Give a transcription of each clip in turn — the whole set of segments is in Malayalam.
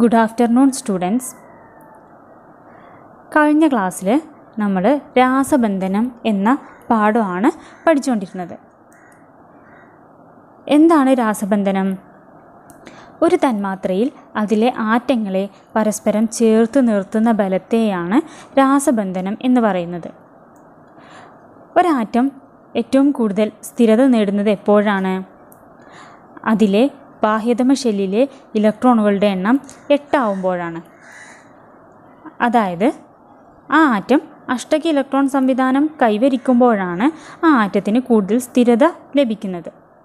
ഗുഡ് ആഫ്റ്റർനൂൺ സ്റ്റുഡൻസ് കഴിഞ്ഞ ക്ലാസ്സിൽ നമ്മൾ രാസബന്ധനം എന്ന പാഠമാണ് പഠിച്ചുകൊണ്ടിരുന്നത് എന്താണ് രാസബന്ധനം ഒരു തന്മാത്രയിൽ അതിലെ ആറ്റങ്ങളെ പരസ്പരം ചേർത്ത് നിർത്തുന്ന ബലത്തെയാണ് രാസബന്ധനം എന്ന് പറയുന്നത് ഒരാറ്റം ഏറ്റവും കൂടുതൽ സ്ഥിരത നേടുന്നത് എപ്പോഴാണ് അതിലെ ബാഹ്യതമ ഷെല്ലിലെ ഇലക്ട്രോണുകളുടെ എണ്ണം എട്ടാവുമ്പോഴാണ് അതായത് ആ ആറ്റം അഷ്ടക ഇലക്ട്രോൺ സംവിധാനം കൈവരിക്കുമ്പോഴാണ് ആ ആറ്റത്തിന് കൂടുതൽ സ്ഥിരത ലഭിക്കുന്നത്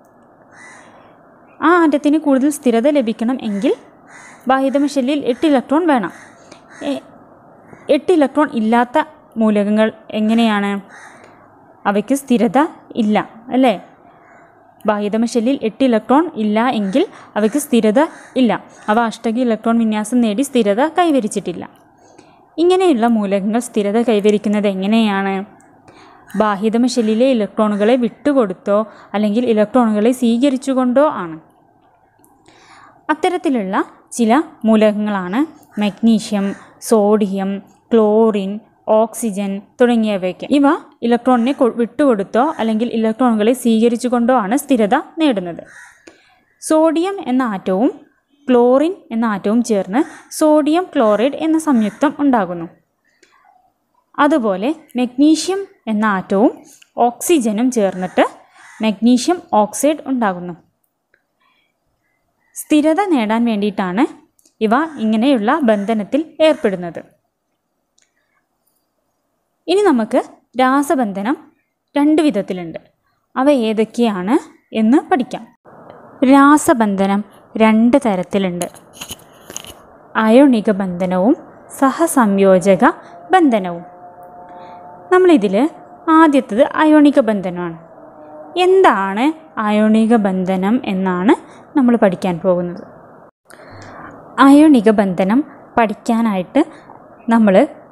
ആ ആറ്റത്തിന് കൂടുതൽ സ്ഥിരത ലഭിക്കണം എങ്കിൽ ബാഹ്യതമ ഷെല്ലിൽ എട്ട് ഇലക്ട്രോൺ വേണം എ- എട്ട് ഇലക്ട്രോൺ ഇല്ലാത്ത മൂലകങ്ങൾ എങ്ങനെയാണ് അവയ്ക്ക് സ്ഥിരത ഇല്ല അല്ലേ ബാഹ്യതമ ഷെല്ലിൽ എട്ട് ഇലക്ട്രോൺ ഇല്ല എങ്കിൽ അവയ്ക്ക് സ്ഥിരത ഇല്ല അവ അഷ്ടക ഇലക്ട്രോൺ വിന്യാസം നേടി സ്ഥിരത കൈവരിച്ചിട്ടില്ല ഇങ്ങനെയുള്ള മൂലകങ്ങൾ സ്ഥിരത കൈവരിക്കുന്നത് എങ്ങനെയാണ് ബാഹ്യതമ ഷെല്ലിലെ ഇലക്ട്രോണുകളെ വിട്ടുകൊടുത്തോ അല്ലെങ്കിൽ ഇലക്ട്രോണുകളെ സ്വീകരിച്ചുകൊണ്ടോ ആണ് അത്തരത്തിലുള്ള ചില മൂലകങ്ങളാണ് മഗ്നീഷ്യം സോഡിയം ക്ലോറിൻ ഓക്സിജൻ തുടങ്ങിയവയ്ക്ക് ഇവ ഇലക്ട്രോണിനെ കൊ- വിട്ടുകൊടുത്തോ അല്ലെങ്കിൽ ഇലക്ട്രോണുകളെ സ്വീകരിച്ചുകൊണ്ടോ ആണ് സ്ഥിരത നേടുന്നത് സോഡിയം എന്ന ആറ്റവും ക്ലോറിൻ എന്ന ആറ്റവും ചേർന്ന് സോഡിയം ക്ലോറൈഡ് എന്ന സംയുക്തം ഉണ്ടാകുന്നു അതുപോലെ മഗ്നീഷ്യം എന്ന ആറ്റവും ഓക്സിജനും ചേർന്നിട്ട് മഗ്നീഷ്യം ഓക്സൈഡ് ഉണ്ടാകുന്നു സ്ഥിരത നേടാൻ വേണ്ടിയിട്ടാണ് ഇവ ഇങ്ങനെയുള്ള ബന്ധനത്തിൽ ഏർപ്പെടുന്നത് ഇനി നമുക്ക് രാസബന്ധനം രണ്ട് വിധത്തിലുണ്ട് അവ ഏതൊക്കെയാണ് എന്ന് പഠിക്കാം രാസബന്ധനം രണ്ട് തരത്തിലുണ്ട് അയോണിക ബന്ധനവും സഹസംയോജക ബന്ധനവും നമ്മളിതിൽ ആദ്യത്തത് അയോണിക ബന്ധനമാണ് എന്താണ് അയോണിക ബന്ധനം എന്നാണ് നമ്മൾ പഠിക്കാൻ പോകുന്നത് അയോണിക ബന്ധനം പഠിക്കാനായിട്ട് നമ്മൾ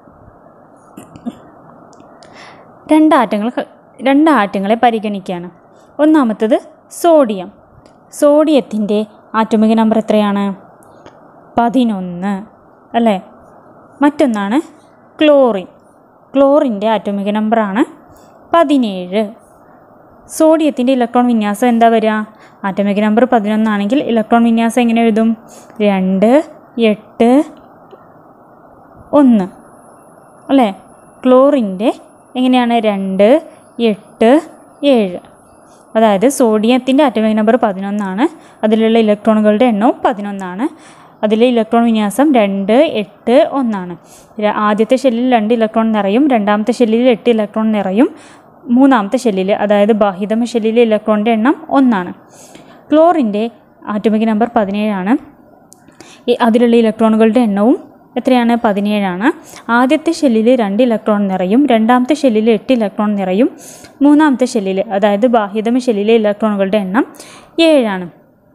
രണ്ടാറ്റങ്ങൾ രണ്ട് ആറ്റങ്ങളെ പരിഗണിക്കുകയാണ് ഒന്നാമത്തത് സോഡിയം സോഡിയത്തിൻ്റെ ആറ്റോമിക നമ്പർ എത്രയാണ് പതിനൊന്ന് അല്ലേ മറ്റൊന്നാണ് ക്ലോറിൻ ക്ലോറിൻ്റെ ആറ്റോമിക നമ്പറാണ് പതിനേഴ് സോഡിയത്തിൻ്റെ ഇലക്ട്രോൺ വിന്യാസം എന്താ വരിക ആറ്റോമിക് നമ്പർ പതിനൊന്നാണെങ്കിൽ ഇലക്ട്രോൺ വിന്യാസം എങ്ങനെ എഴുതും രണ്ട് എട്ട് ഒന്ന് അല്ലേ ക്ലോറിൻ്റെ എങ്ങനെയാണ് രണ്ട് എട്ട് ഏഴ് അതായത് സോഡിയത്തിൻ്റെ ആറ്റോമിക് നമ്പർ പതിനൊന്നാണ് അതിലുള്ള ഇലക്ട്രോണുകളുടെ എണ്ണവും പതിനൊന്നാണ് അതിലെ ഇലക്ട്രോൺ വിന്യാസം രണ്ട് എട്ട് ഒന്നാണ് ര- ആദ്യത്തെ ഷെല്ലിൽ രണ്ട് ഇലക്ട്രോൺ നിറയും രണ്ടാമത്തെ ഷെല്ലിൽ എട്ട് ഇലക്ട്രോൺ നിറയും മൂന്നാമത്തെ ഷെല്ലിൽ അതായത് ബാഹിതമ ഷെല്ലിലെ ഇലക്ട്രോണിൻ്റെ എണ്ണം ഒന്നാണ് ക്ലോറിൻ്റെ ആറ്റോമിക് നമ്പർ പതിനേഴാണ് ഈ അതിലുള്ള ഇലക്ട്രോണുകളുടെ എണ്ണവും എത്രയാണ് പതിനേഴാണ് ആദ്യത്തെ ഷെല്ലിൽ രണ്ട് ഇലക്ട്രോൺ നിറയും രണ്ടാമത്തെ ഷെല്ലിൽ എട്ട് ഇലക്ട്രോൺ നിറയും മൂന്നാമത്തെ ഷെല്ലിൽ അതായത് ബാഹ്യതമ ഷെല്ലിലെ ഇലക്ട്രോണുകളുടെ എണ്ണം ഏഴാണ്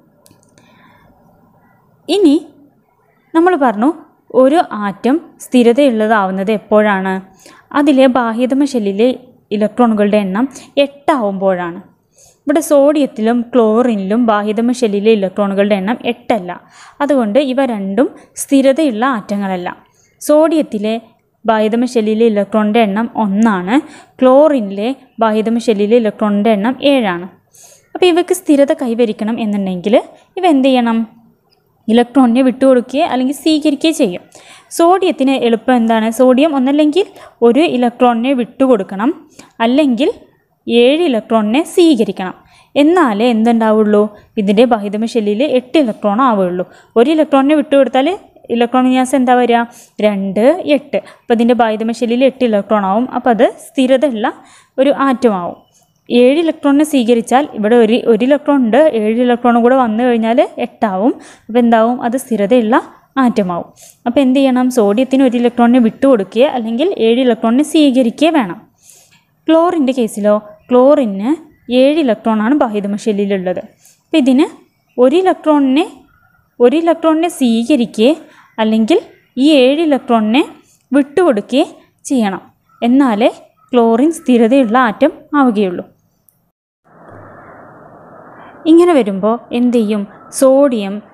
ഇനി നമ്മൾ പറഞ്ഞു ഒരു ആറ്റം സ്ഥിരതയുള്ളതാവുന്നത് എപ്പോഴാണ് അതിലെ ബാഹ്യതമ ഷെല്ലിലെ ഇലക്ട്രോണുകളുടെ എണ്ണം എട്ടാവുമ്പോഴാണ് ഇവിടെ സോഡിയത്തിലും ക്ലോറിനിലും ബാഹ്യതമ ഷെല്ലിലെ ഇലക്ട്രോണുകളുടെ എണ്ണം എട്ടല്ല അതുകൊണ്ട് ഇവ രണ്ടും സ്ഥിരതയുള്ള ആറ്റങ്ങളല്ല സോഡിയത്തിലെ ബാഹ്യതമ ഷെല്ലിലെ ഇലക്ട്രോണിൻ്റെ എണ്ണം ഒന്നാണ് ക്ലോറിനിലെ ബാഹ്യതമ ഷെല്ലിലെ ഇലക്ട്രോണിൻ്റെ എണ്ണം ഏഴാണ് അപ്പോൾ ഇവയ്ക്ക് സ്ഥിരത കൈവരിക്കണം എന്നുണ്ടെങ്കിൽ ഇവ എന്ത് ചെയ്യണം ഇലക്ട്രോണിനെ വിട്ടുകൊടുക്കുകയോ അല്ലെങ്കിൽ സ്വീകരിക്കുകയോ ചെയ്യും സോഡിയത്തിന് എളുപ്പം എന്താണ് സോഡിയം ഒന്നല്ലെങ്കിൽ ഒരു ഇലക്ട്രോണിനെ വിട്ടുകൊടുക്കണം അല്ലെങ്കിൽ ഏഴ് ഇലക്ട്രോണിനെ സ്വീകരിക്കണം എന്നാലേ എന്തുണ്ടാവുള്ളൂ ഇതിൻ്റെ ബാഹിതമ ഷെല്ലിൽ എട്ട് ഇലക്ട്രോൺ ആവുകയുള്ളൂ ഒരു ഇലക്ട്രോണിനെ വിട്ടുകൊടുത്താൽ ഇലക്ട്രോൺ വിന്യാസം എന്താ വരിക രണ്ട് എട്ട് അപ്പോൾ ഇതിൻ്റെ ബാഹിതമ ഷെല്ലിൽ എട്ട് ഇലക്ട്രോൺ ആവും അപ്പോൾ അത് സ്ഥിരതയുള്ള ഒരു ആറ്റമാവും ഏഴ് ഇലക്ട്രോണിനെ സ്വീകരിച്ചാൽ ഇവിടെ ഒരു ഒരു ഇലക്ട്രോൺ ഉണ്ട് ഏഴ് ഇലക്ട്രോൺ കൂടെ വന്നു കഴിഞ്ഞാൽ എട്ടാവും അപ്പോൾ എന്താവും അത് സ്ഥിരതയുള്ള ആറ്റമാവും അപ്പോൾ എന്ത് ചെയ്യണം സോഡിയത്തിന് ഒരു ഇലക്ട്രോണിനെ വിട്ടുകൊടുക്കുക അല്ലെങ്കിൽ ഏഴ് ഇലക്ട്രോണിനെ സ്വീകരിക്കുക വേണം ക്ലോറിൻ്റെ കേസിലോ ക്ലോറിന് ഏഴ് ഇലക്ട്രോണാണ് ബാഹ്യതമ ഷെല്ലിലുള്ളത് അപ്പോൾ ഇതിന് ഒരു ഇലക്ട്രോണിനെ ഒരു ഇലക്ട്രോണിനെ സ്വീകരിക്കുക അല്ലെങ്കിൽ ഈ ഏഴ് ഇലക്ട്രോണിനെ വിട്ടുകൊടുക്കുകയെ ചെയ്യണം എന്നാലേ ക്ലോറിൻ സ്ഥിരതയുള്ള ആറ്റം ആവുകയുള്ളൂ ഇങ്ങനെ വരുമ്പോൾ എന്ത് ചെയ്യും സോഡിയം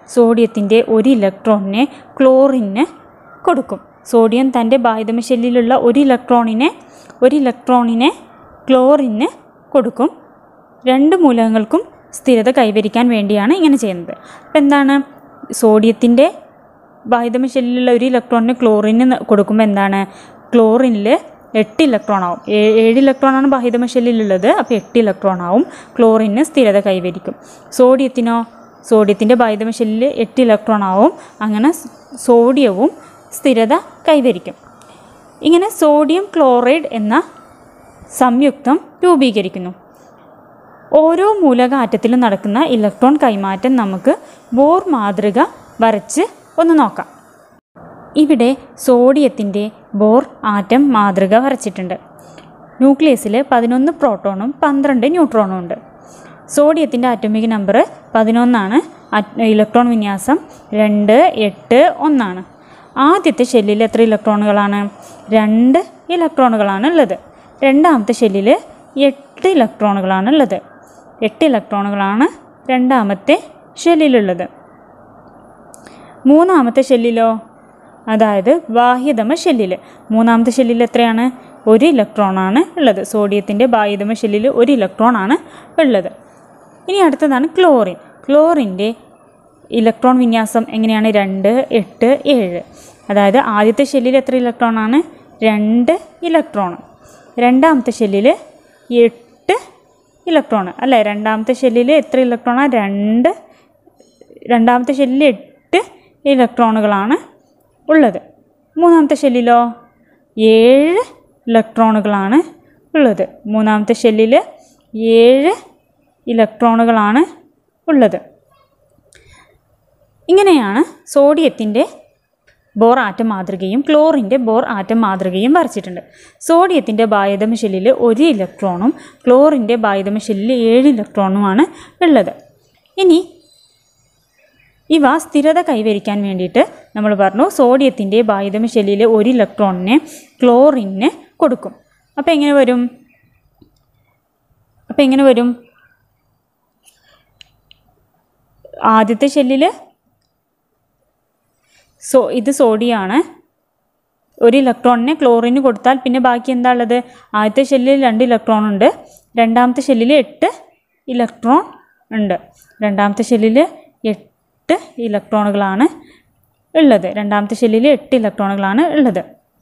സോഡിയത്തിൻ്റെ ഒരു ഇലക്ട്രോണിനെ ക്ലോറിന് കൊടുക്കും സോഡിയം തൻ്റെ ബാഹിതമ ഷെല്ലിലുള്ള ഒരു ഇലക്ട്രോണിനെ ഒരു ഇലക്ട്രോണിനെ ക്ലോറിന് കൊടുക്കും രണ്ട് മൂലകങ്ങൾക്കും സ്ഥിരത കൈവരിക്കാൻ വേണ്ടിയാണ് ഇങ്ങനെ ചെയ്യുന്നത് അപ്പം എന്താണ് സോഡിയത്തിൻ്റെ ബാഹിതമ ഷെല്ലിലുള്ള ഒരു ഇലക്ട്രോണിന് ക്ലോറിന് ന- കൊടുക്കുമ്പോൾ എന്താണ് ക്ലോറിനിൽ എട്ട് ഇലക്ട്രോൺ ആവും ഏ- ഏഴ് ഇലക്ട്രോണാണ് ബാഹിതമ ഷെല്ലിലുള്ളത് അപ്പോൾ എട്ട് ഇലക്ട്രോൺ ആവും ക്ലോറിന് സ്ഥിരത കൈവരിക്കും സോഡിയത്തിനോ സോഡിയത്തിൻ്റെ ബാഹിതമ ഷെല്ലിൽ എട്ട് ഇലക്ട്രോൺ ആവും അങ്ങനെ സ് സോഡിയവും സ്ഥിരത കൈവരിക്കും ഇങ്ങനെ സോഡിയം ക്ലോറൈഡ് എന്ന സംയുക്തം രൂപീകരിക്കുന്നു ഓരോ മൂലക ആറ്റത്തിലും നടക്കുന്ന ഇലക്ട്രോൺ കൈമാറ്റം നമുക്ക് ബോർ മാതൃക വരച്ച് ഒന്ന് നോക്കാം ഇവിടെ സോഡിയത്തിൻ്റെ ബോർ ആറ്റം മാതൃക വരച്ചിട്ടുണ്ട് ന്യൂക്ലിയസിൽ പതിനൊന്ന് പ്രോട്ടോണും പന്ത്രണ്ട് ന്യൂട്രോണും ഉണ്ട് സോഡിയത്തിൻ്റെ ആറ്റോമിക് നമ്പർ പതിനൊന്നാണ് അറ്റ്- ഇലക്ട്രോൺ വിന്യാസം രണ്ട് എട്ട് ഒന്നാണ് ആദ്യത്തെ ഷെല്ലിൽ എത്ര ഇലക്ട്രോണുകളാണ് രണ്ട് ഇലക്ട്രോണുകളാണ് ഉള്ളത് രണ്ടാമത്തെ ഷെല്ലിൽ എട്ട് ഇലക്ട്രോണുകളാണ് ഉള്ളത് എട്ട് ഇലക്ട്രോണുകളാണ് രണ്ടാമത്തെ ഷെല്ലിലുള്ളത് മൂന്നാമത്തെ ഷെല്ലിലോ അതായത് ബാഹ്യതമ ഷെല്ലിൽ മൂന്നാമത്തെ ഷെല്ലിൽ എത്രയാണ് ഒരു ഇലക്ട്രോണാണ് ഉള്ളത് സോഡിയത്തിൻ്റെ ബാഹ്യതമ ഷെല്ലിൽ ഒരു ഇലക്ട്രോണാണ് ഉള്ളത് ഇനി അടുത്തതാണ് ക്ലോറിൻ ക്ലോറിൻ്റെ ഇലക്ട്രോൺ വിന്യാസം എങ്ങനെയാണ് രണ്ട് എട്ട് ഏഴ് അതായത് ആദ്യത്തെ ഷെല്ലിൽ എത്ര ഇലക്ട്രോണാണ് രണ്ട് ഇലക്ട്രോൺ രണ്ടാമത്തെ ഷെല്ലിൽ എട്ട് ഇലക്ട്രോൺ അല്ലേ രണ്ടാമത്തെ ഷെല്ലിൽ എത്ര ഇലക്ട്രോണാണ് രണ്ട് രണ്ടാമത്തെ ഷെല്ലിൽ എട്ട് ഇലക്ട്രോണുകളാണ് ഉള്ളത് മൂന്നാമത്തെ ഷെല്ലിലോ ഏഴ് ഇലക്ട്രോണുകളാണ് ഉള്ളത് മൂന്നാമത്തെ ഷെല്ലിൽ ഏഴ് ഇലക്ട്രോണുകളാണ് ഉള്ളത് ഇങ്ങനെയാണ് സോഡിയത്തിൻ്റെ ബോർ ആറ്റം മാതൃകയും ക്ലോറിൻ്റെ ബോർ ആറ്റം മാതൃകയും വരച്ചിട്ടുണ്ട് സോഡിയത്തിൻ്റെ ബായുധമ ഷെല്ലിൽ ഒരു ഇലക്ട്രോണും ക്ലോറിൻ്റെ ബായുധമ ഷെല്ലിൽ ഏഴ് ഇലക്ട്രോണുമാണ് ഉള്ളത് ഇനി ഇവ സ്ഥിരത കൈവരിക്കാൻ വേണ്ടിയിട്ട് നമ്മൾ പറഞ്ഞു സോഡിയത്തിൻ്റെ ബായുധമ ഷെല്ലിൽ ഒരു ഇലക്ട്രോണിനെ ക്ലോറിന് കൊടുക്കും അപ്പോൾ എങ്ങനെ വരും അപ്പോൾ എങ്ങനെ വരും ആദ്യത്തെ ഷെല്ലിൽ സോ ഇത് സോഡിയാണ് ഒരു ഇലക്ട്രോണിനെ ക്ലോറിന് കൊടുത്താൽ പിന്നെ ബാക്കി എന്താ ഉള്ളത് ആദ്യത്തെ ഷെല്ലിൽ രണ്ട് ഇലക്ട്രോൺ ഉണ്ട് രണ്ടാമത്തെ ഷെല്ലിൽ എട്ട് ഇലക്ട്രോൺ ഉണ്ട് രണ്ടാമത്തെ ഷെല്ലിൽ എട്ട് ഇലക്ട്രോണുകളാണ് ഉള്ളത് രണ്ടാമത്തെ ഷെല്ലിൽ എട്ട് ഇലക്ട്രോണുകളാണ് ഉള്ളത്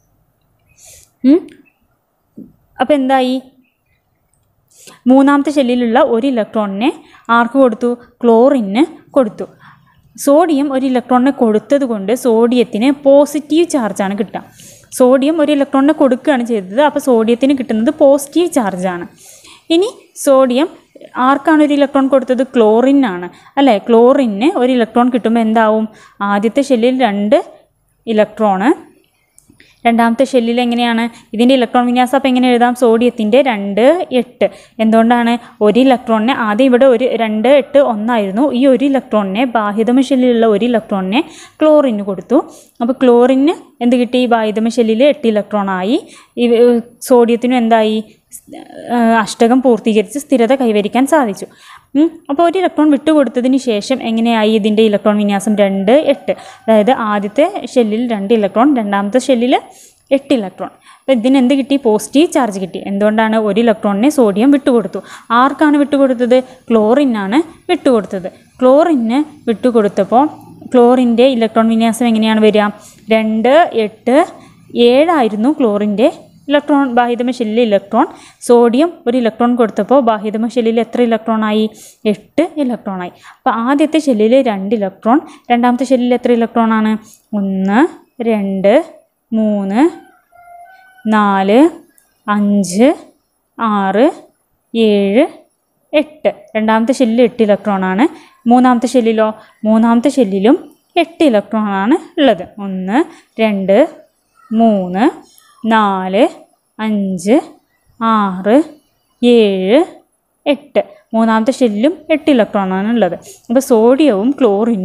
അപ്പോൾ എന്തായി മൂന്നാമത്തെ ഷെല്ലിലുള്ള ഒരു ഇലക്ട്രോണിനെ ആർക്ക് കൊടുത്തു ക്ലോറിന് കൊടുത്തു സോഡിയം ഒരു ഇലക്ട്രോണിനെ കൊടുത്തത് കൊണ്ട് സോഡിയത്തിന് പോസിറ്റീവ് ചാർജാണ് കിട്ടുക സോഡിയം ഒരു ഇലക്ട്രോണിനെ കൊടുക്കുകയാണ് ചെയ്തത് അപ്പോൾ സോഡിയത്തിന് കിട്ടുന്നത് പോസിറ്റീവ് ചാർജാണ് ഇനി സോഡിയം ആർക്കാണ് ഒരു ഇലക്ട്രോൺ കൊടുത്തത് ക്ലോറിനാണ് അല്ലേ ക്ലോറിന് ഒരു ഇലക്ട്രോൺ കിട്ടുമ്പോൾ എന്താവും ആദ്യത്തെ ഷെല്ലിൽ രണ്ട് ഇലക്ട്രോണ് രണ്ടാമത്തെ ഷെല്ലിൽ എങ്ങനെയാണ് ഇതിൻ്റെ ഇലക്ട്രോൺ വിന്യാസം അപ്പോൾ എങ്ങനെ എഴുതാം സോഡിയത്തിൻ്റെ രണ്ട് എട്ട് എന്തുകൊണ്ടാണ് ഒരു ഇലക്ട്രോണിനെ ആദ്യം ഇവിടെ ഒരു രണ്ട് എട്ട് ഒന്നായിരുന്നു ഈ ഒരു ഇലക്ട്രോണിനെ ബാഹ്യതമ ഷെല്ലിലുള്ള ഒരു ഇലക്ട്രോണിനെ ക്ലോറിന് കൊടുത്തു അപ്പോൾ ക്ലോറിന് എന്ത് കിട്ടി ബാഹ്യതമ ഷെല്ലിൽ എട്ട് ഇലക്ട്രോണായി ഈ സോഡിയത്തിനും എന്തായി ആ, അഷ്ടകം പൂർത്തീകരിച്ച് സ്ഥിരത കൈവരിക്കാൻ സാധിച്ചു ഉം, അപ്പോൾ ഒരു ഇലക്ട്രോൺ വിട്ടുകൊടുത്തതിന് ശേഷം എങ്ങനെയായി ഇതിൻ്റെ ഇലക്ട്രോൺ വിന്യാസം രണ്ട് എട്ട് അതായത് ആദ്യത്തെ ഷെല്ലിൽ രണ്ട് ഇലക്ട്രോൺ രണ്ടാമത്തെ ഷെല്ലിൽ എട്ട് ഇലക്ട്രോൺ അപ്പോൾ ഇതിന് എന്ത് കിട്ടി പോസിറ്റീവ് ചാർജ് കിട്ടി എന്തുകൊണ്ടാണ് ഒരു ഇലക്ട്രോണിനെ സോഡിയം വിട്ടുകൊടുത്തു ആർക്കാണ് വിട്ടുകൊടുത്തത് ക്ലോറിനാണ് വിട്ടുകൊടുത്തത് ക്ലോറിന് വിട്ടുകൊടുത്തപ്പോൾ ക്ലോറിൻ്റെ ഇലക്ട്രോൺ വിന്യാസം എങ്ങനെയാണ് വരിക രണ്ട് എട്ട് ഏഴായിരുന്നു ക്ലോറിൻ്റെ ഇലക്ട്രോൺ ബാഹ്യതമ ഷെല്ലിൽ ഇലക്ട്രോൺ സോഡിയം ഒരു ഇലക്ട്രോൺ കൊടുത്തപ്പോൾ ബാഹ്യതമ ഷെല്ലിൽ എത്ര ഇലക്ട്രോണായി എട്ട് ഇലക്ട്രോണായി അപ്പോൾ ആദ്യത്തെ ഷെല്ലിൽ രണ്ട് ഇലക്ട്രോൺ രണ്ടാമത്തെ ഷെല്ലിൽ എത്ര ഇലക്ട്രോണാണ് ഒന്ന് രണ്ട് മൂന്ന് നാല് അഞ്ച് ആറ് ഏഴ് എട്ട് രണ്ടാമത്തെ ഷെല്ലിൽ എട്ട് ഇലക്ട്രോണാണ് മൂന്നാമത്തെ ഷെല്ലിലോ മൂന്നാമത്തെ ഷെല്ലിലും എട്ട് ഇലക്ട്രോണാണ് ഉള്ളത് ഒന്ന് രണ്ട് മൂന്ന് നാല് അഞ്ച് ആറ് ഏഴ് എട്ട് മൂന്നാമത്തെ ഷെല്ലിലും എട്ട് ഇലക്ട്രോണാണ് ഉള്ളത് അപ്പോൾ സോഡിയവും ക്ലോറിനും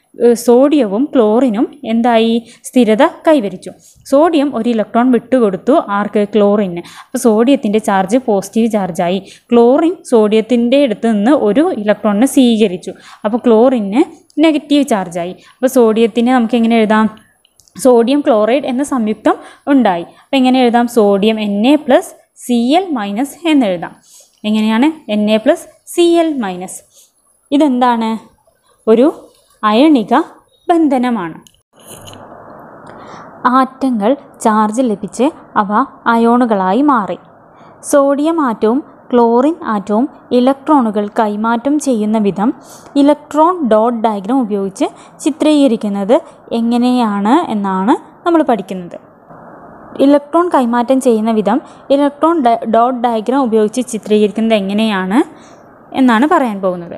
ഏഹ്, സോഡിയവും ക്ലോറിനും എന്തായി സ്ഥിരത കൈവരിച്ചു സോഡിയം ഒരു ഇലക്ട്രോൺ വിട്ടുകൊടുത്തു ആർക്ക് ക്ലോറിന് അപ്പോൾ സോഡിയത്തിൻ്റെ ചാർജ് പോസിറ്റീവ് ചാർജായി ക്ലോറിൻ സോഡിയത്തിൻ്റെ അടുത്ത് നിന്ന് ഒരു ഇലക്ട്രോണിനെ സ്വീകരിച്ചു അപ്പോൾ ക്ലോറിന് നെഗറ്റീവ് ചാർജായി അപ്പോൾ സോഡിയത്തിന് നമുക്ക് എങ്ങനെ എഴുതാം സോഡിയം ക്ലോറൈഡ് എന്ന സംയുക്തം ഉണ്ടായി അപ്പോൾ എങ്ങനെ എഴുതാം sodium N A plus C L minus എന്ന് എഴുതാം എങ്ങനെയാണ് N A plus C L minus ഇതെന്താണ് ഒരു അയണിക ബന്ധനമാണ് ആറ്റങ്ങൾ ചാർജ് ലഭിച്ച് അവ അയോണുകളായി മാറി സോഡിയം ആറ്റവും ക്ലോറിൻ ആറ്റവും ഇലക്ട്രോണുകൾ കൈമാറ്റം ചെയ്യുന്ന വിധം ഇലക്ട്രോൺ ഡോട്ട് ഡയഗ്രാം ഉപയോഗിച്ച് ചിത്രീകരിക്കുന്നത് എങ്ങനെയാണ് എന്നാണ് നമ്മൾ പഠിക്കുന്നത് ഇലക്ട്രോൺ കൈമാറ്റം ചെയ്യുന്ന വിധം ഇലക്ട്രോൺ ഡ- ഡോട്ട് ഡയഗ്രാം ഉപയോഗിച്ച് ചിത്രീകരിക്കുന്നത് എങ്ങനെയാണ് എന്നാണ് പറയാൻ പോകുന്നത്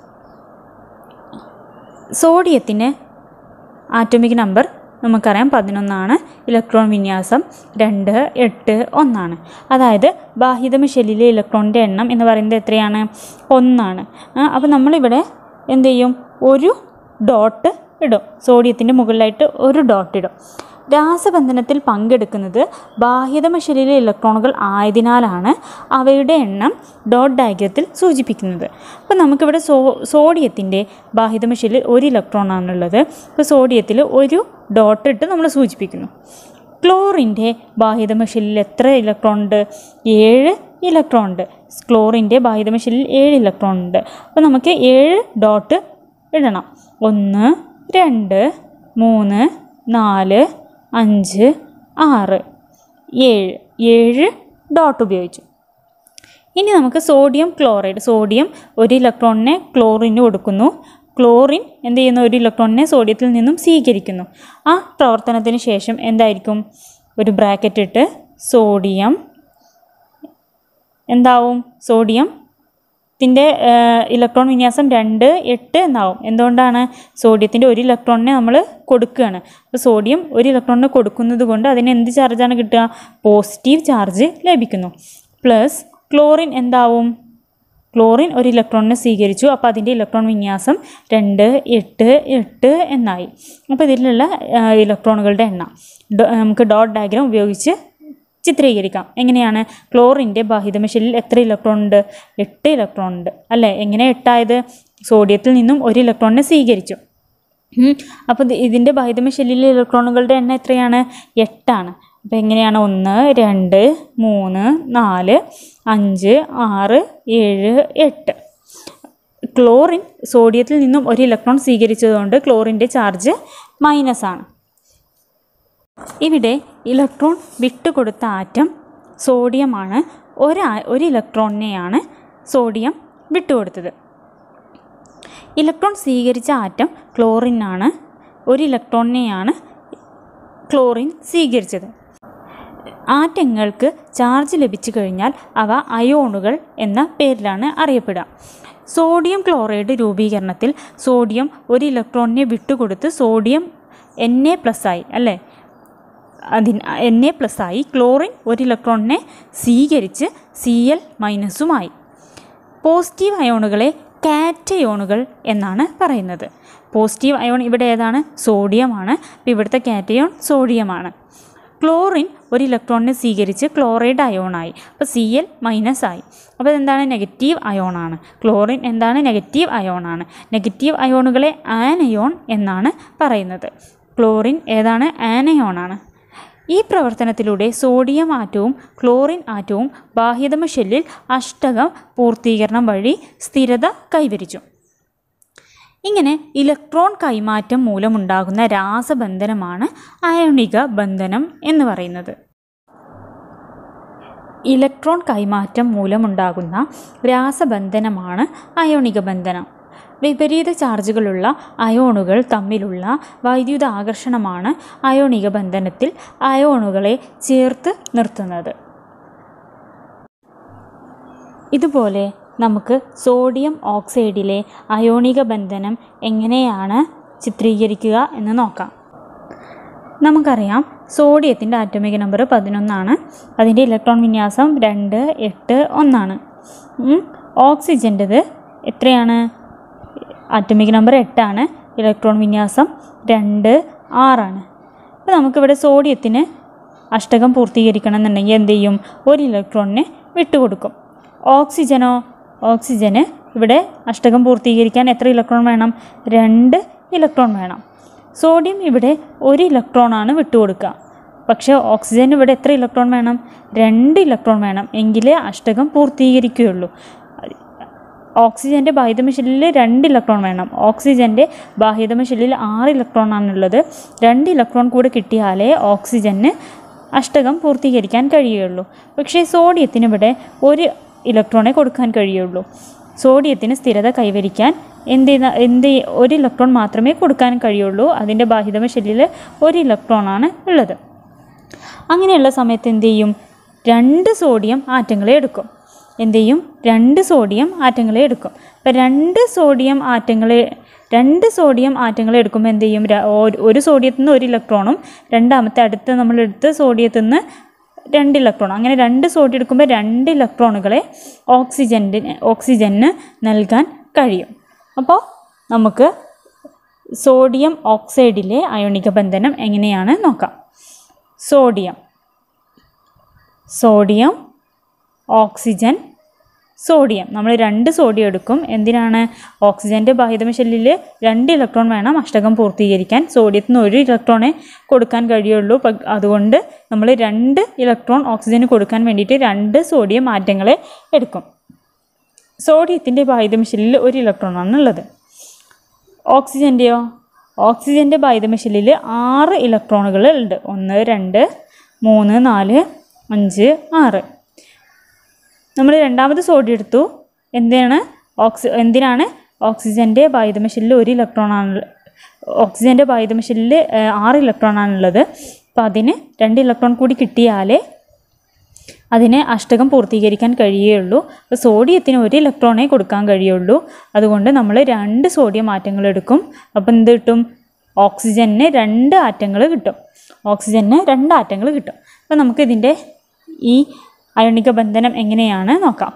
സോഡിയത്തിന് ആറ്റോമിക് നമ്പർ നമുക്കറിയാം പതിനൊന്നാണ് ഇലക്ട്രോൺ വിന്യാസം രണ്ട് എട്ട് ഒന്നാണ് അതായത് ബാഹ്യതമ ഷെല്ലിലെ ഇലക്ട്രോണിൻ്റെ എണ്ണം എന്ന് പറയുന്നത് എത്രയാണ് ഒന്നാണ് അപ്പോൾ നമ്മളിവിടെ എന്ത് ചെയ്യും ഒരു ഡോട്ട് ഇടും സോഡിയത്തിൻ്റെ മുകളിലായിട്ട് ഒരു ഡോട്ട് ഇടും രാസബന്ധനത്തിൽ പങ്കെടുക്കുന്നത് ബാഹ്യതമ ഷെല്ലിലെ ഇലക്ട്രോണുകൾ ആയതിനാലാണ് അവയുടെ എണ്ണം ഡോട്ട് ഡയഗ്രത്തിൽ സൂചിപ്പിക്കുന്നത് അപ്പോൾ നമുക്കിവിടെ സോ സോഡിയത്തിൻ്റെ ബാഹ്യതമ ഷെല്ലിൽ ഒരു ഇലക്ട്രോൺ ആണുള്ളത് അപ്പോൾ സോഡിയത്തിൽ ഒരു ഡോട്ട് ഇട്ട് നമ്മൾ സൂചിപ്പിക്കുന്നു ക്ലോറിൻ്റെ ബാഹ്യതമ ഷെല്ലിൽ എത്ര ഇലക്ട്രോൺ ഉണ്ട് ഏഴ് ഇലക്ട്രോൺ ഉണ്ട് ക്ലോറിൻ്റെ ബാഹ്യതമ ഷെല്ലിൽ ഏഴ് ഇലക്ട്രോൺ ഉണ്ട് അപ്പോൾ നമുക്ക് ഏഴ് ഡോട്ട് ഇടണം ഒന്ന് രണ്ട് മൂന്ന് നാല് അഞ്ച് ആറ് ഏഴ് ഏഴ് ഡോട്ട് ഉപയോഗിച്ചു ഇനി നമുക്ക് സോഡിയം ക്ലോറൈഡ് സോഡിയം ഒരു ഇലക്ട്രോണിനെ ക്ലോറിന് കൊടുക്കുന്നു ക്ലോറിൻ എന്ത് ചെയ്യുന്നു ഒരു ഇലക്ട്രോണിനെ സോഡിയത്തിൽ നിന്നും സ്വീകരിക്കുന്നു ആ പ്രവർത്തനത്തിന് ശേഷം എന്തായിരിക്കും ഒരു ബ്രാക്കറ്റ് ഇട്ട് സോഡിയം എന്താവും സോഡിയം ത്തിൻ്റെ ഇലക്ട്രോൺ വിന്യാസം രണ്ട് എട്ട് എന്നാവും എന്തുകൊണ്ടാണ് സോഡിയത്തിൻ്റെ ഒരു ഇലക്ട്രോണിനെ നമ്മൾ കൊടുക്കുകയാണ് അപ്പോൾ സോഡിയം ഒരു ഇലക്ട്രോണിനെ കൊടുക്കുന്നത് കൊണ്ട് അതിന് എന്ത് ചാർജാണ് കിട്ടുക പോസിറ്റീവ് ചാർജ് ലഭിക്കുന്നു പ്ലസ് ക്ലോറിൻ എന്താവും ക്ലോറിൻ ഒരു ഇലക്ട്രോണിനെ സ്വീകരിച്ചു അപ്പോൾ അതിൻ്റെ ഇലക്ട്രോൺ വിന്യാസം രണ്ട് എട്ട് എട്ട് എന്നായി അപ്പോൾ ഇതിലുള്ള ആ, ഇലക്ട്രോണുകളുടെ എണ്ണം ഡോ- നമുക്ക് ഡോട്ട് ഡയഗ്രാം ഉപയോഗിച്ച് ചിത്രീകരിക്കാം എങ്ങനെയാണ് ക്ലോറിൻ്റെ ബാഹിതമ ഷെല്ലിൽ എത്ര ഇലക്ട്രോൺ ഉണ്ട് എട്ട് ഇലക്ട്രോൺ ഉണ്ട് അല്ലേ എങ്ങനെ എട്ടായത് സോഡിയത്തിൽ നിന്നും ഒരു ഇലക്ട്രോണിനെ സ്വീകരിച്ചു ഉം. അപ്പോൾ ഇത് ഇതിൻ്റെ ബാഹിതമ ഷെല്ലിലെ ഇലക്ട്രോണുകളുടെ എണ്ണം എത്രയാണ് എട്ടാണ് അപ്പോൾ എങ്ങനെയാണ് ഒന്ന് രണ്ട് മൂന്ന് നാല് അഞ്ച് ആറ് ഏഴ് എട്ട് ക്ലോറിൻ സോഡിയത്തിൽ നിന്നും ഒരു ഇലക്ട്രോൺ സ്വീകരിച്ചതുകൊണ്ട് ക്ലോറിൻ്റെ ചാർജ് മൈനസ് ആണ് ഇവിടെ ഇലക്ട്രോൺ വിട്ടുകൊടുത്ത ആറ്റം സോഡിയമാണ് ഒരു ഒരു ഇലക്ട്രോണിനെയാണ് സോഡിയം വിട്ടുകൊടുത്തത് ഇലക്ട്രോൺ സ്വീകരിച്ച ആറ്റം ക്ലോറിനാണ് ഒരു ഇലക്ട്രോണിനെയാണ് ക്ലോറിൻ സ്വീകരിച്ചത് ആറ്റങ്ങൾക്ക് ചാർജ് ലഭിച്ചു കഴിഞ്ഞാൽ അവ അയോണുകൾ എന്ന പേരിലാണ് അറിയപ്പെടുക സോഡിയം ക്ലോറൈഡ് രൂപീകരണത്തിൽ സോഡിയം ഒരു ഇലക്ട്രോണിനെ വിട്ടുകൊടുത്ത് സോഡിയം എൻ എ പ്ലസ് ആയി അല്ലേ അതിന് എൻ എ പ്ലസ് ആയി ക്ലോറിൻ ഒരു ഇലക്ട്രോണിനെ സ്വീകരിച്ച് സി എൽ മൈനസുമായി പോസിറ്റീവ് അയോണുകളെ കാറ്റയോണുകൾ എന്നാണ് പറയുന്നത് പോസിറ്റീവ് അയോൺ ഇവിടെ ഏതാണ് സോഡിയമാണ് അപ്പോൾ ഇവിടുത്തെ കാറ്റയോൺ സോഡിയമാണ് ക്ലോറിൻ ഒരു ഇലക്ട്രോണിനെ സ്വീകരിച്ച് ക്ലോറൈഡ് അയോണായി അപ്പോൾ സി എൽ മൈനസ് ആയി അപ്പോൾ ഇതെന്താണ് നെഗറ്റീവ് അയോണാണ് ക്ലോറിൻ എന്താണ് നെഗറ്റീവ് അയോണാണ് നെഗറ്റീവ് അയോണുകളെ ആനയോൺ എന്നാണ് പറയുന്നത് ക്ലോറിൻ ഏതാണ് ആനയോണാണ് ഈ പ്രവർത്തനത്തിലൂടെ സോഡിയം ആറ്റവും ക്ലോറിൻ ആറ്റവും ബാഹ്യതമ ഷെല്ലിൽ അഷ്ടകം പൂർത്തീകരണം വഴി സ്ഥിരത കൈവരിച്ചു ഇങ്ങനെ ഇലക്ട്രോൺ കൈമാറ്റം മൂലമുണ്ടാകുന്ന രാസബന്ധനമാണ് അയോണിക ബന്ധനം എന്ന് പറയുന്നത് ഇലക്ട്രോൺ കൈമാറ്റം മൂലമുണ്ടാകുന്ന രാസബന്ധനമാണ് അയോണിക ബന്ധനം വിപരീത ചാർജുകളുള്ള അയോണുകൾ തമ്മിലുള്ള വൈദ്യുത ആകർഷണമാണ് അയോണിക ബന്ധനത്തിൽ അയോണുകളെ ചേർത്ത് നിർത്തുന്നത് ഇതുപോലെ നമുക്ക് സോഡിയം ഓക്സൈഡിലെ അയോണിക ബന്ധനം എങ്ങനെയാണ് ചിത്രീകരിക്കുക എന്ന് നോക്കാം നമുക്കറിയാം സോഡിയത്തിൻ്റെ ആറ്റോമിക് നമ്പർ പതിനൊന്നാണ് അതിൻ്റെ ഇലക്ട്രോൺ വിന്യാസം രണ്ട് എട്ട് ഒന്നാണ് ഉം. ഓക്സിജൻ്റെത് എത്രയാണ് ആറ്റോമിക് നമ്പർ എട്ടാണ് ഇലക്ട്രോൺ വിന്യാസം രണ്ട് ആറാണ് അപ്പോൾ നമുക്കിവിടെ സോഡിയത്തിന് അഷ്ടകം പൂർത്തീകരിക്കണം എന്നുണ്ടെങ്കിൽ എന്ത് ചെയ്യും ഒരു ഇലക്ട്രോണിനെ വിട്ടുകൊടുക്കും ഓക്സിജനോ ഓക്സിജന് ഇവിടെ അഷ്ടകം പൂർത്തീകരിക്കാൻ എത്ര ഇലക്ട്രോൺ വേണം രണ്ട് ഇലക്ട്രോൺ വേണം സോഡിയം ഇവിടെ ഒരു ഇലക്ട്രോണാണ് വിട്ടുകൊടുക്കുക പക്ഷേ ഓക്സിജന് ഇവിടെ എത്ര ഇലക്ട്രോൺ വേണം രണ്ട് ഇലക്ട്രോൺ വേണം എങ്കിലേ അഷ്ടകം പൂർത്തീകരിക്കുകയുള്ളൂ ഓക്സിജൻ്റെ ബാഹ്യതമ ഷെല്ലിൽ രണ്ട് ഇലക്ട്രോൺ വേണം ഓക്സിജൻ്റെ ബാഹ്യതമ ഷെല്ലിൽ ആറ് ഇലക്ട്രോൺ ആണുള്ളത് രണ്ട് ഇലക്ട്രോൺ കൂടെ കിട്ടിയാലേ ഓക്സിജന് അഷ്ടകം പൂർത്തീകരിക്കാൻ കഴിയുള്ളൂ പക്ഷേ സോഡിയത്തിന് ഇവിടെ ഒരു ഇലക്ട്രോണേ കൊടുക്കാൻ കഴിയുള്ളൂ സോഡിയത്തിന് സ്ഥിരത കൈവരിക്കാൻ എന്ത് ചെയ്യുന്ന എന്ത് ചെയ്യ- ഒരു ഇലക്ട്രോൺ മാത്രമേ കൊടുക്കാൻ കഴിയുള്ളൂ അതിൻ്റെ ബാഹ്യതമ ഷെല്ലിൽ ഒരു ഇലക്ട്രോണാണ് ഉള്ളത് അങ്ങനെയുള്ള സമയത്ത് എന്ത് ചെയ്യും രണ്ട് സോഡിയം ആറ്റങ്ങളെ എടുക്കും എന്ത് ചെയ്യും രണ്ട് സോഡിയം ആറ്റങ്ങളെ എടുക്കും അപ്പം രണ്ട് സോഡിയം ആറ്റങ്ങളെ രണ്ട് സോഡിയം ആറ്റങ്ങളെ എടുക്കുമ്പോൾ എന്ത് ചെയ്യും ര- ഒരു- ഒരു സോഡിയത്തിൽ നിന്ന് ഒരു ഇലക്ട്രോണും രണ്ടാമത്തെ അടുത്ത് നമ്മൾ എടുത്ത സോഡിയത്തിൽ നിന്ന് രണ്ട് ഇലക്ട്രോൺ അങ്ങനെ രണ്ട് സോഡിയം എടുക്കുമ്പോൾ രണ്ട് ഇലക്ട്രോണുകളെ ഓക്സിജൻ്റെ ഓക്സിജന് നൽകാൻ കഴിയും അപ്പോൾ നമുക്ക് സോഡിയം ഓക്സൈഡിലെ അയോണിക ബന്ധനം എങ്ങനെയാണ് നോക്കാം സോഡിയം സോഡിയം ഓക്സിജൻ സോഡിയം നമ്മൾ രണ്ട് സോഡിയം എടുക്കും എന്തിനാണ് ഓക്സിജൻ്റെ ബാഹ്യതമ ഷെല്ലിൽ രണ്ട് ഇലക്ട്രോൺ വേണം അഷ്ടകം പൂർത്തീകരിക്കാൻ സോഡിയത്തിന് ഒരു ഇലക്ട്രോണേ കൊടുക്കാൻ കഴിയുള്ളൂ പ- അതുകൊണ്ട് നമ്മൾ രണ്ട് ഇലക്ട്രോൺ ഓക്സിജന് കൊടുക്കാൻ വേണ്ടിയിട്ട് രണ്ട് സോഡിയം ആറ്റങ്ങളെ എടുക്കും സോഡിയത്തിൻ്റെ ബാഹ്യതമ ഷെല്ലിൽ ഒരു ഇലക്ട്രോണാണ് ഉള്ളത് ഓക്സിജൻ്റെയോ ഓക്സിജൻ്റെ ബാഹ്യതമശലിൽ ആറ് ഇലക്ട്രോണുകൾ ഉണ്ട് ഒന്ന് രണ്ട് മൂന്ന് നാല് അഞ്ച് ആറ് നമ്മൾ രണ്ടാമത് സോഡിയം എടുത്തു എന്താണ് ഓക്സി എന്തിനാണ് ഓക്സിജൻ്റെ ബാഹ്യതമശലിൽ ഒരു ഇലക്ട്രോണാണ് ഓക്സിജൻ്റെ ബാഹ്യതമശലിൽ ആറ് ഇലക്ട്രോണാണുള്ളത് അപ്പോൾ അതിന് രണ്ട് ഇലക്ട്രോൺ കൂടി കിട്ടിയാലേ അതിന് അഷ്ടകം പൂർത്തീകരിക്കാൻ കഴിയുകയുള്ളൂ അപ്പോൾ സോഡിയത്തിന് ഒരു ഇലക്ട്രോണേ കൊടുക്കാൻ കഴിയുള്ളൂ അതുകൊണ്ട് നമ്മൾ രണ്ട് സോഡിയം ആറ്റങ്ങൾ എടുക്കും അപ്പോൾ എന്ത് കിട്ടും ഓക്സിജന് രണ്ട് ആറ്റങ്ങൾ കിട്ടും ഓക്സിജന് രണ്ട് ആറ്റങ്ങൾ കിട്ടും അപ്പോൾ നമുക്ക് ഇതിൻ്റെ ഈ അയോണിക ബന്ധനം എങ്ങനെയാണ് നോക്കാം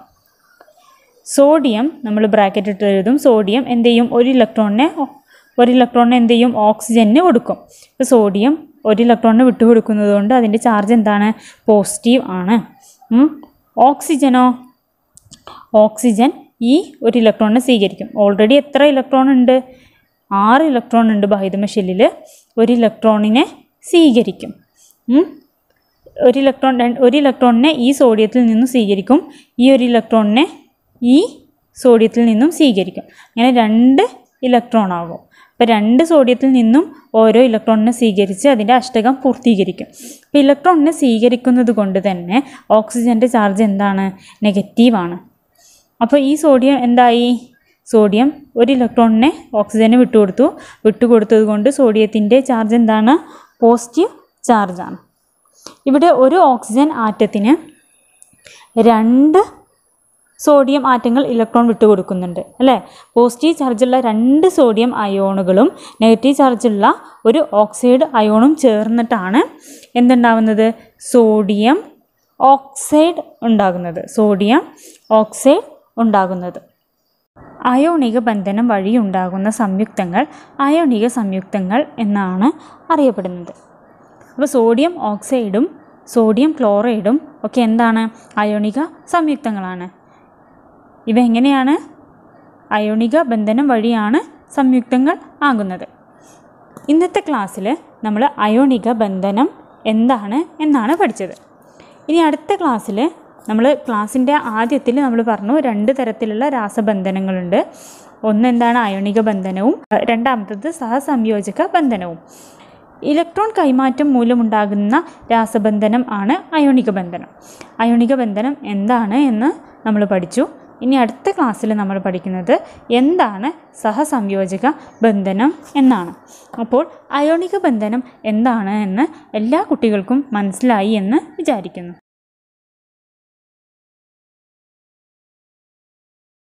സോഡിയം നമ്മൾ ബ്രാക്കറ്റ് ഇട്ട് എഴുതും സോഡിയം എന്ത് ചെയ്യും ഒരു ഇലക്ട്രോണിനെ ഒരു ഇലക്ട്രോണിനെ എന്ത് ചെയ്യും ഓക്സിജന് കൊടുക്കും ഇപ്പോൾ സോഡിയം ഒരു ഇലക്ട്രോണിന് വിട്ടുകൊടുക്കുന്നത് കൊണ്ട് അതിൻ്റെ ചാർജ് എന്താണ് പോസിറ്റീവ് ആണ് ഉം. ഓക്സിജനോ ഓക്സിജൻ ഈ ഒരു ഇലക്ട്രോണിനെ സ്വീകരിക്കും ഓൾറെഡി എത്ര ഇലക്ട്രോൺ ഉണ്ട് ആറ് ഇലക്ട്രോൺ ഉണ്ട് ബാഹിതമ ഷെല്ലിൽ ഒരു ഇലക്ട്രോണിനെ സ്വീകരിക്കും ഉം. ഒരു ഇലക്ട്രോൺ രണ്ട് ഒരു ഇലക്ട്രോണിനെ ഈ സോഡിയത്തിൽ നിന്നും സ്വീകരിക്കും ഈ ഒരു ഇലക്ട്രോണിനെ ഈ സോഡിയത്തിൽ നിന്നും സ്വീകരിക്കും അങ്ങനെ രണ്ട് ഇലക്ട്രോൺ ആകും അപ്പോൾ രണ്ട് സോഡിയത്തിൽ നിന്നും ഓരോ ഇലക്ട്രോണിനെ സ്വീകരിച്ച് അതിൻ്റെ അഷ്ടകം പൂർത്തീകരിക്കും അപ്പോൾ ഇലക്ട്രോണിനെ സ്വീകരിക്കുന്നത് കൊണ്ട് തന്നെ ഓക്സിജൻ്റെ ചാർജ് എന്താണ് നെഗറ്റീവാണ് അപ്പോൾ ഈ സോഡിയം എന്തായി സോഡിയം ഒരു ഇലക്ട്രോണിനെ ഓക്സിജന് വിട്ടുകൊടുത്തു വിട്ടുകൊടുത്തത് കൊണ്ട് സോഡിയത്തിൻ്റെ ചാർജ് എന്താണ് പോസിറ്റീവ് ചാർജാണ് ഇവിടെ ഒരു ഓക്സിജൻ ആറ്റത്തിന് രണ്ട് സോഡിയം ആറ്റങ്ങൾ ഇലക്ട്രോൺ വിട്ടുകൊടുക്കുന്നുണ്ട് അല്ലേ പോസിറ്റീവ് ചാർജുള്ള രണ്ട് സോഡിയം അയോണുകളും നെഗറ്റീവ് ചാർജുള്ള ഒരു ഓക്സൈഡ് അയോണും ചേർന്നിട്ടാണ് എന്തുണ്ടാവുന്നത് സോഡിയം ഓക്സൈഡ് ഉണ്ടാകുന്നത് സോഡിയം ഓക്സൈഡ് ഉണ്ടാകുന്നത് അയോണിക ബന്ധനം വഴി ഉണ്ടാകുന്ന സംയുക്തങ്ങൾ അയോണിക സംയുക്തങ്ങൾ എന്നാണ് അറിയപ്പെടുന്നത് അപ്പോൾ സോഡിയം ഓക്സൈഡും സോഡിയം ക്ലോറൈഡും ഒക്കെ എന്താണ് അയോണിക സംയുക്തങ്ങളാണ് ഇവ എങ്ങനെയാണ് അയോണിക ബന്ധനം വഴിയാണ് സംയുക്തങ്ങൾ ആകുന്നത് ഇന്നത്തെ ക്ലാസ്സിൽ നമ്മൾ അയോണിക ബന്ധനം എന്താണ് എന്നാണ് പഠിച്ചത് ഇനി അടുത്ത ക്ലാസ്സിൽ നമ്മൾ ക്ലാസ്സിൻ്റെ ആദ്യത്തിൽ നമ്മൾ പറഞ്ഞു രണ്ട് തരത്തിലുള്ള രാസബന്ധനങ്ങളുണ്ട് ഒന്ന് എന്താണ് അയോണിക ബന്ധനവും അഹ് രണ്ടാമത്തത് സഹസംയോജക ബന്ധനവും ഇലക്ട്രോൺ കൈമാറ്റം മൂലമുണ്ടാകുന്ന രാസബന്ധനം ആണ് അയോണിക ബന്ധനം അയോണിക ബന്ധനം എന്താണ് എന്ന് നമ്മൾ പഠിച്ചു ഇനി അടുത്ത ക്ലാസ്സിൽ നമ്മൾ പഠിക്കുന്നത് എന്താണ് സഹസംയോജക ബന്ധനം എന്നാണ് അപ്പോൾ അയോണിക ബന്ധനം എന്താണ് എന്ന് എല്ലാ കുട്ടികൾക്കും മനസ്സിലായി എന്ന് വിചാരിക്കുന്നു